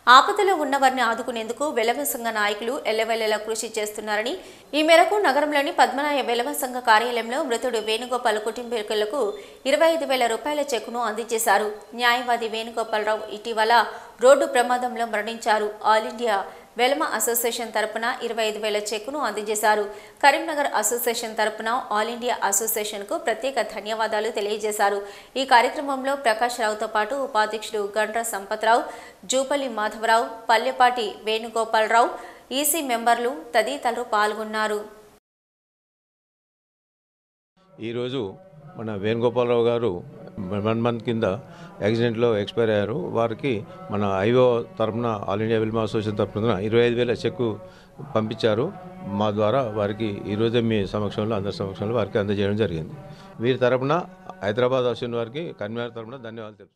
ఆపదలో ఉన్నవారిని ఆదుకునేందుకు వెలవ సంఘ నాయకులు ఎల్లవెల్లలా కృషి చేస్తున్నారని ఈ మేరకు నగరంలోని పద్మనాయ వెలవ సంఘ కార్యాలయంలో మృతుడు వేణుగోపాల్ కుటుంబీకులకు ఇరవై ఐదు వేల రూపాయల చెక్కును అందజేశారు న్యాయవాది వేణుగోపాలరావు ఇటీవల రోడ్డు ప్రమాదంలో మరణించారు ఆల్ ఇండియా వెలమ అసోసియేషన్ తరపున ఇరవై ఐదు వేల చెక్కును అందజేశారు కరీంనగర్ అసోసియేషన్ తరపున ఆల్ ఇండియా అసోసియేషన్కు ప్రత్యేక ధన్యవాదాలు తెలియజేశారు ఈ కార్యక్రమంలో ప్రకాష్ రావుతో పాటు ఉపాధ్యక్షుడు గండ్ర సంపత్రావు జూపల్లి మాధవరావు పల్లెపాటి వేణుగోపాలరావు ఈసీ మెంబర్లు తదితరులు పాల్గొన్నారు ఈరోజు మన వేణుగోపాలరావు గారు వన్ మంత్ కింద యాక్సిడెంట్లో ఎక్స్పైర్ అయ్యారు వారికి మన ఐఓ తరఫున ఆల్ ఇండియా విల్మా అసోసియేషన్ తరఫున ఇరవై ఐదు వేల చెక్కు పంపించారు మా ద్వారా వారికి ఈరోజే మీ సమక్షంలో అందరి సమక్షంలో వారికి అందజేయడం జరిగింది వీరి తరఫున హైదరాబాద్ అసోసియేషన్ వారికి కన్వీనర్ తరఫున ధన్యవాదాలు తెలుపు